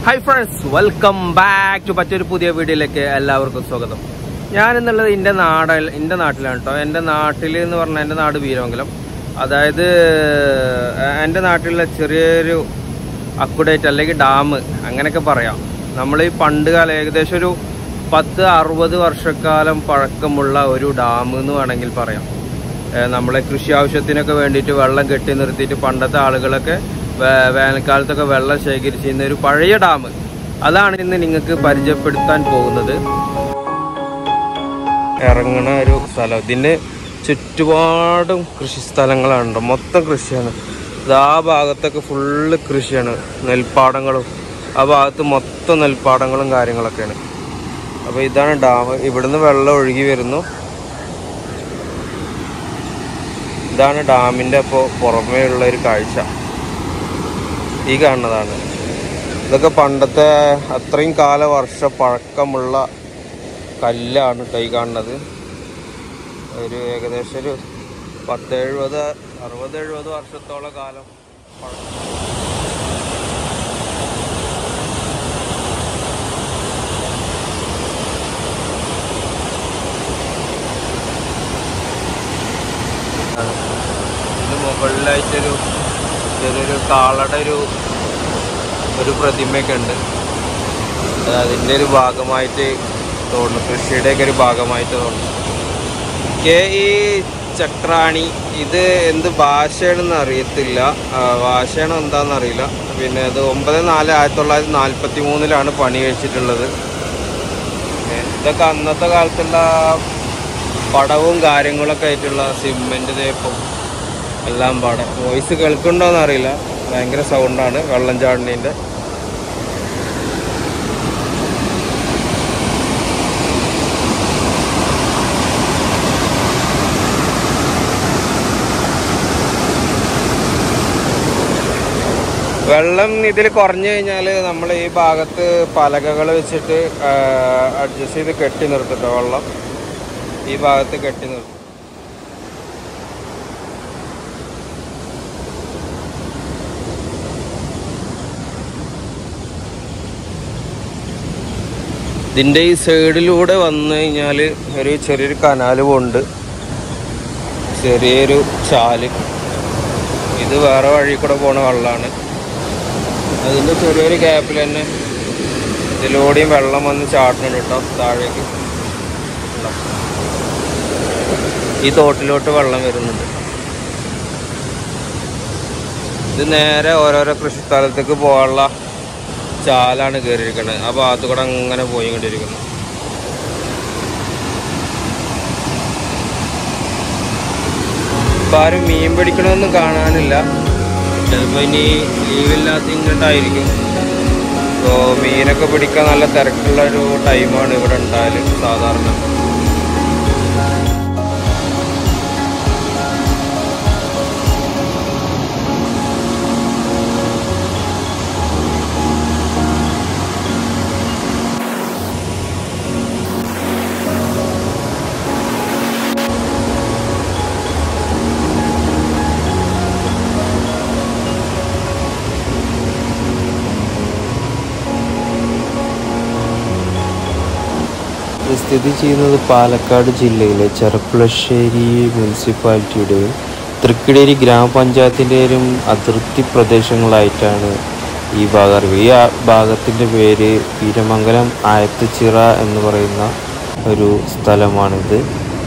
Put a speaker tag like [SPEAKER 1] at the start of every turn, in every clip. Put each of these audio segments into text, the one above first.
[SPEAKER 1] Hi friends welcome back to മറ്റൊരു പുതിയ വീഡിയോയിലേക്ക് എല്ലാവർക്കും സ്വാഗതം ഞാൻ എന്നുള്ളത് എൻ്റെ നാട് എൻ്റെ നാട്ടിലാണ് കേട്ടോ എൻ്റെ നാട്ടിൽ എന്ന് പറഞ്ഞാൽ എൻ്റെ നാട് വീരമംഗലം അതായത് ഏഹ്, എൻ്റെ നാട്ടിലുള്ള ചെറിയൊരു അക്കുഡേറ്റ് അല്ലെങ്കിൽ ഡാം അങ്ങനെയൊക്കെ പറയാം നമ്മൾ ഈ പണ്ട് കാലം ഏകദേശം ഒരു പത്ത് അറുപത് വർഷക്കാലം പഴക്കമുള്ള ഒരു ഡാം എന്ന് വേണമെങ്കിൽ പറയാം ഏഹ് നമ്മളെ കൃഷി ആവശ്യത്തിനൊക്കെ വേണ്ടിയിട്ട് വെള്ളം കെട്ടി നിർത്തിയിട്ട് പണ്ടത്തെ ആളുകളൊക്കെ വേ- വേനൽക്കാലത്തൊക്കെ വെള്ളം ശേഖരിച്ചിരുന്ന ഒരു പഴയ ഡാം അതാണ് ഇന്ന് നിങ്ങൾക്ക് പരിചയപ്പെടുത്താൻ പോകുന്നത് ഇറങ്ങണ ഒരു സ്ഥലം ഇതിൻ്റെ ചുറ്റുപാടും കൃഷി സ്ഥലങ്ങളാണ് മൊത്തം കൃഷിയാണ് ഇത് ആ ഭാഗത്തൊക്കെ ഫുള്ള് കൃഷിയാണ് നെൽപ്പാടങ്ങളും ആ ഭാഗത്ത് മൊത്തം നെൽപ്പാടങ്ങളും കാര്യങ്ങളൊക്കെയാണ് അപ്പോൾ ഇതാണ് ഡാം ഇവിടുന്ന് വെള്ളം ഒഴുകി വരുന്നു ഇതാണ് ഡാമിൻ്റെ അപ്പോൾ പുറമേ ഉള്ള ഒരു കാഴ്ച ഈ കാണുന്നതാണ് ഇതൊക്കെ പണ്ടത്തെ അത്രയും കാല വർഷ പഴക്കമുള്ള കല്ലാണ് കേട്ടോ ഈ കാണുന്നത് ഒരു ഏകദേശം ഒരു പത്ത് എഴുപത് അറുപത് എഴുപത് വർഷത്തോളം കാലം പഴക്കം ഇതിന് മുകളിലായിട്ടൊരു ചെറിയൊരു കാളയുടെ ഒരു ഒരു പ്രതിമയൊക്കെ ഉണ്ട് അത് അതിൻ്റെ ഒരു ഭാഗമായിട്ട് തോന്നുന്നു കൃഷിയുടെയൊക്കെ ഒരു ഭാഗമായിട്ട് തോന്നുന്നു എനിക്ക് ഈ ചക്രാണി ഇത് എന്ത് ഭാഷയാണെന്ന് അറിയത്തില്ല ആ, ഭാഷയാണോ എന്താണെന്ന് അറിയില്ല പിന്നെ അത് ഒമ്പത് നാല് ആയിരത്തി തൊള്ളായിരത്തി നാൽപ്പത്തി മൂന്നിലാണ് പണി കഴിച്ചിട്ടുള്ളത് ഏ, ഇതൊക്കെ അന്നത്തെ കാലത്തുള്ള പടവും കാര്യങ്ങളൊക്കെ ആയിട്ടുള്ള സിമെന്റ് തേപ്പും എല്ലാം പാടെ വോയിസ് കേൾക്കുന്നുണ്ടോന്ന് അറിയില്ല ഭയങ്കര സൗണ്ടാണ് വെള്ളം ചാടുന്നതിൻ്റെ വെള്ളം ഇതിൽ കുറഞ്ഞു കഴിഞ്ഞാൽ നമ്മൾ ഈ ഭാഗത്ത് പലകകൾ വെച്ചിട്ട് അഡ്ജസ്റ്റ് ചെയ്ത് കെട്ടി നിർത്തിട്ടോ വെള്ളം ഈ ഭാഗത്ത് കെട്ടി നിർത്തും ഇതിൻ്റെ ഈ സൈഡിലൂടെ വന്നു കഴിഞ്ഞാൽ ഒരു ചെറിയൊരു കനാല് പോണ്ട് ചെറിയൊരു ചാല് ഇത് വേറെ വഴി കൂടെ പോണ വെള്ളമാണ് അതിൻ്റെ ചെറിയൊരു ഗ്യാപ്പിൽ തന്നെ ഇതിലൂടെയും വെള്ളം വന്ന് ചാടുന്നുണ്ട് കേട്ടോ താഴേക്ക് ഉണ്ടോ? ഈ തോട്ടിലോട്ട് വെള്ളം വരുന്നുണ്ട് ഇത് നേരെ ഓരോരോ കൃഷിസ്ഥലത്തേക്ക് പോകാനുള്ള ചാലാണ് കയറിയിരിക്കുന്നത് ആ ഭാഗത്ത് കൂടെ അങ്ങനെ പോയിക്കൊണ്ടിരിക്കുന്നു ഇപ്പം ആരും മീൻ പിടിക്കണമെന്നും കാണാനില്ല ചിലപ്പോൾ ഇനി ലീവില്ലാത്ത ഇങ്ങോട്ടായിരിക്കും ഇപ്പോൾ മീനൊക്കെ പിടിക്കാൻ നല്ല തിരക്കുള്ള ഒരു ടൈമാണ് ഇവിടെ ഉണ്ടായാൽ സാധാരണ
[SPEAKER 2] ഇത് സ്ഥിതി ചെയ്യുന്നത് പാലക്കാട് ജില്ലയിലെ ചെറുപ്പുളശ്ശേരി മുനിസിപ്പാലിറ്റിയുടെയും തൃക്കിടേരി ഗ്രാമപഞ്ചായത്തിൻ്റെയും അതിർത്തി പ്രദേശങ്ങളായിട്ടാണ് ഈ ഭാഗം അറിയുക ഈ ആ- ഭാഗത്തിൻ്റെ പേര് വീരമംഗലം ആയത്തുചിറ എന്ന് പറയുന്ന ഒരു സ്ഥലമാണിത്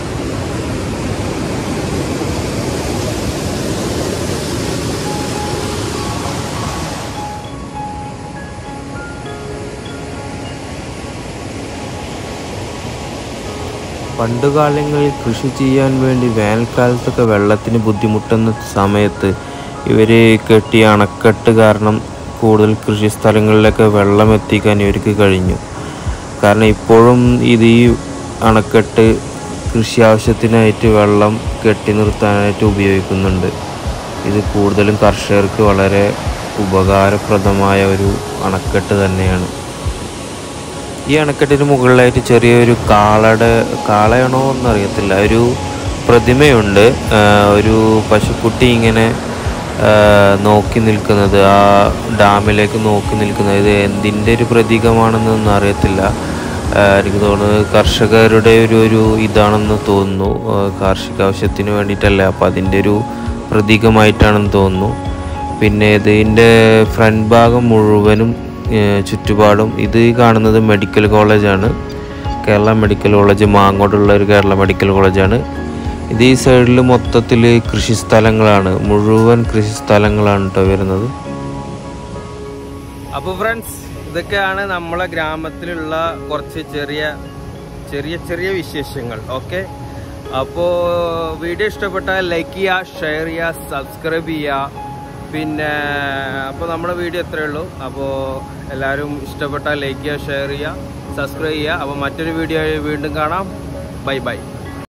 [SPEAKER 2] പണ്ടുകാലങ്ങളിൽ കൃഷി ചെയ്യാൻ വേണ്ടി വേനൽക്കാലത്തൊക്കെ വെള്ളത്തിന് ബുദ്ധിമുട്ടുന്ന സമയത്ത് ഇവർ കെട്ടിയ അണക്കെട്ട് കാരണം കൂടുതൽ കൃഷി സ്ഥലങ്ങളിലൊക്കെ വെള്ളം എത്തിക്കാൻ ഇവർക്ക് കഴിഞ്ഞു കാരണം ഇപ്പോഴും ഇത് ഈ അണക്കെട്ട് കൃഷി ആവശ്യത്തിനായിട്ട് വെള്ളം കെട്ടി നിർത്താനായിട്ട് ഉപയോഗിക്കുന്നുണ്ട് ഇത് കൂടുതലും കർഷകർക്ക് വളരെ ഉപകാരപ്രദമായ ഒരു അണക്കെട്ട് തന്നെയാണ് ഈ അണക്കെട്ടിന് മുകളിലായിട്ട് ചെറിയൊരു കാളയുടെ കാളയാണോ എന്നറിയത്തില്ല ഒരു പ്രതിമയുണ്ട് ആ, ഒരു പശുക്കുട്ടി ഇങ്ങനെ ആ, നോക്കി നിൽക്കുന്നത് ആ ഡാമിലേക്ക് നോക്കി നിൽക്കുന്നത് ഇത് എന്തിൻ്റെ ഒരു പ്രതീകമാണെന്നൊന്നും അറിയത്തില്ല ആ, എനിക്ക് തോന്നുന്നത് കർഷകരുടെ ഒരു ഒരു ഇതാണെന്ന് തോന്നുന്നു ആ, കാർഷിക ആവശ്യത്തിന് വേണ്ടിയിട്ടല്ല അപ്പോൾ അതിൻ്റെ ഒരു പ്രതീകമായിട്ടാണെന്ന് തോന്നുന്നു പിന്നെ ഇതിൻ്റെ ഫ്രണ്ട് ഭാഗം മുഴുവനും ഏ, ചുറ്റുപാടും ഇത് ഈ കാണുന്നത് മെഡിക്കൽ കോളേജാണ് കേരള മെഡിക്കൽ കോളേജ് മാങ്ങോട്ടുള്ള ഒരു കേരള മെഡിക്കൽ കോളേജാണ് ഇത് ഈ സൈഡിൽ മൊത്തത്തിൽ കൃഷി സ്ഥലങ്ങളാണ് മുഴുവൻ കൃഷി സ്ഥലങ്ങളാണ് കേട്ടോ വരുന്നത്
[SPEAKER 1] അപ്പോൾ ഫ്രണ്ട്സ് ഇതൊക്കെയാണ് നമ്മളെ ഗ്രാമത്തിലുള്ള കുറച്ച് ചെറിയ ചെറിയ ചെറിയ വിശേഷങ്ങൾ ഓക്കെ അപ്പോൾ വീഡിയോ ഇഷ്ടപ്പെട്ടാൽ ലൈക്ക് ചെയ്യുക ഷെയർ ചെയ്യുക സബ്സ്ക്രൈബ് ചെയ്യുക പിന്നെ അപ്പോൾ നമ്മുടെ വീഡിയോ എത്രയേ ഉള്ളൂ അപ്പോൾ എല്ലാവരും ഇഷ്ടപ്പെട്ടാൽ ലൈക്ക് ചെയ്യുക ഷെയർ ചെയ്യുക സബ്സ്ക്രൈബ് ചെയ്യുക അപ്പോൾ മറ്റൊരു വീഡിയോ വീണ്ടും കാണാം ബൈ ബൈ